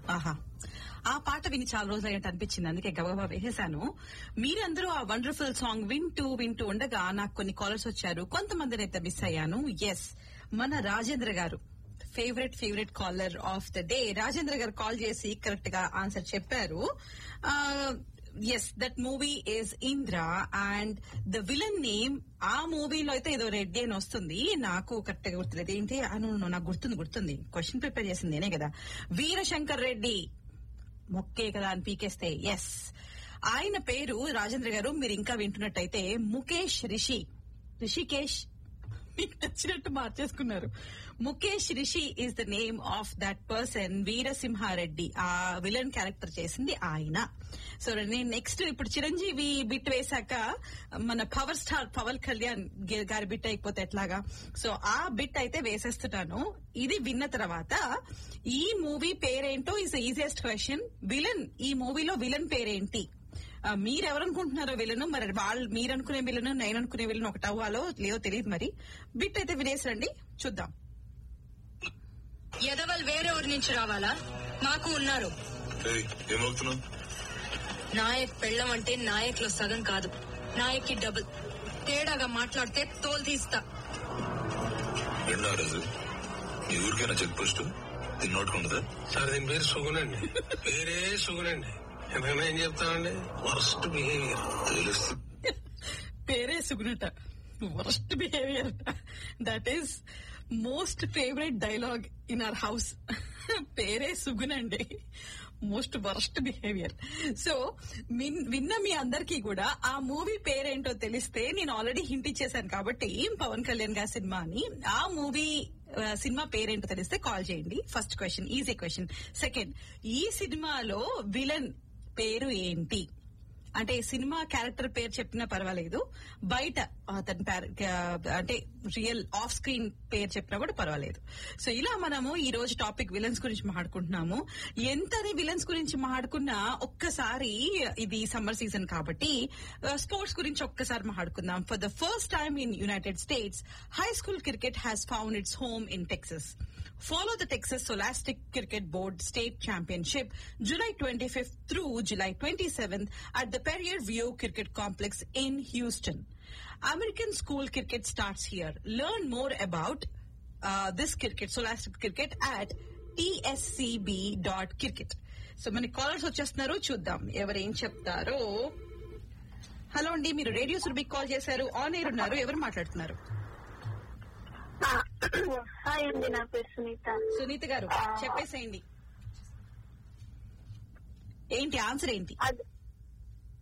ఆహా ఆ పాట విని చాలా రోజులు అయినట్టు అనిపించింది అందుకే గబగబా వేసేశాను మీరందరూ ఆ వండర్ఫుల్ సాంగ్ వింటూ వింటూ ఉండగా నాకు కొన్ని కాలర్స్ వచ్చారు కొంతమందిని అయితే మిస్ అయ్యాను ఎస్ మన Rajendra garu favourite favourite caller of the day Rajendra garu call చేసి కరెక్ట్ గా ఆన్సర్ చెప్పారు yes that movie is Indra and the villain name ఆ మూవీలో అయితే ఏదో రెడ్డి అని వస్తుంది నాకు కరెక్ట్ గా గుర్తులేదు ఏంటి అను నాకు గుర్తుంది గుర్తుంది క్వశ్చన్ ప్రిపేర్ చేసింది నేనే కదా వీరశంకర్ రెడ్డి మొక్కే కదా అని పీకేస్తే ఎస్ ఆయన పేరు రాజేంద్ర గారు మీరు ఇంకా వింటున్నట్టయితే ముఖేష్ రిషి రిషికేష్ మీకు నచ్చినట్టు మార్చేసుకున్నారు Mukesh Rishi is the name of that person Veera Simha Reddy ఆ విలన్ క్యారెక్టర్ చేసింది ఆయన సో నేను నెక్స్ట్ ఇప్పుడు చిరంజీవి బిట్ వేశాక మన పవర్ స్టార్ పవన్ కళ్యాణ్ గే- గారి బిట్ అయిపోతే ఎట్లాగా సో ఆ బిట్ అయితే వేసేస్తున్నాను ఇది విన్న తర్వాత ఈ మూవీ పేరేంటో ఇస్ ఈజియెస్ట్ క్వశ్చన్ విలన్ ఈ మూవీలో విలన్ పేరేంటి ఆ, మీరెవరనుకుంటున్నారో విలను మరి వాళ్ళు మీరు అనుకునే విలను నేను అనుకునే విలను ఒకటి అవ్వాలో లేదో తెలియదు మరి బిట్ అయితే వినేసండి చూద్దాం ఎదవల్ వేరే ఊరి నుంచి రావాలా మాకు ఉన్నారు ఏయ్, ఏమవుతున్నావు నాయక్ పెళ్ళం అంటే నాయక్ లో సగం కాదు నాయక్ కి డబుల్ తేడాగా మాట్లాడితే తోలు తీస్తా రెండా రోజు ఈ ఊరికైనా చెక్ పోస్ట్ దీన్ని నోటుకుంటుందా సార్ దీని పేరు సుగునండి పేరే సుగునండి ఎందుకంటే ఏం చెప్తానండి వర్స్ట్ బిహేవియర్ తెలుసు పేరే సుగునట worst behaviour that is most favourite dialogue in our house పేరే సుగునండి మోస్ట్ వర్స్ట్ బిహేవియర్ సో విన్న మీ అందరికీ కూడా ఆ మూవీ పేరేంటో తెలిస్తే నేను ఆల్రెడీ హింట్ ఇచ్చేసాను కాబట్టి పవన్ కళ్యాణ్ గారి సినిమా అని ఆ మూవీ సినిమా పేరేంటో తెలిస్తే కాల్ చేయండి first question easy question second ఈ సినిమాలో విలన్ పేరు ఏంటి అంటే సినిమా క్యారెక్టర్ పేరు చెప్పినా పర్వాలేదు బయట అతని పేరు- అంటే రియల్ ఆఫ్ స్క్రీన్ పేరు చెప్పినా కూడా పర్వాలేదు సో ఇలా మనము ఈ రోజు టాపిక్ విలన్స్ గురించి మాట్లాడుకుంటున్నాము ఎంతని విలన్స్ గురించి మాట్లాడుకున్నా ఒక్కసారి ఇది సమ్మర్ సీజన్ కాబట్టి స్పోర్ట్స్ గురించి ఒక్కసారి మాట్లాడుకుందాం for the first time in United States high school cricket has found its home in Texas Follow the Texas Scholastic Cricket Board State Championship July 25th through July 27th at the Perrier View Cricket Complex in Houston. American school cricket starts here. Learn more about uh, this cricket, Scholastic Cricket at tscb.cricket. So మన callers వచ్చేస్తున్నారు చూద్దాం ఎవరు ఏం చెప్తారో hello అండి మీరు radio సురభికి call చేశారు ఆన్ ఎయిర్ ఉన్నారు ఎవరు మాట్లాడుతున్నారు హాయ్ అండి నా పేరు సునీత సునీత గారు చెప్పేసేయండి ఏంటి ఆన్సర్ ఏంటి అది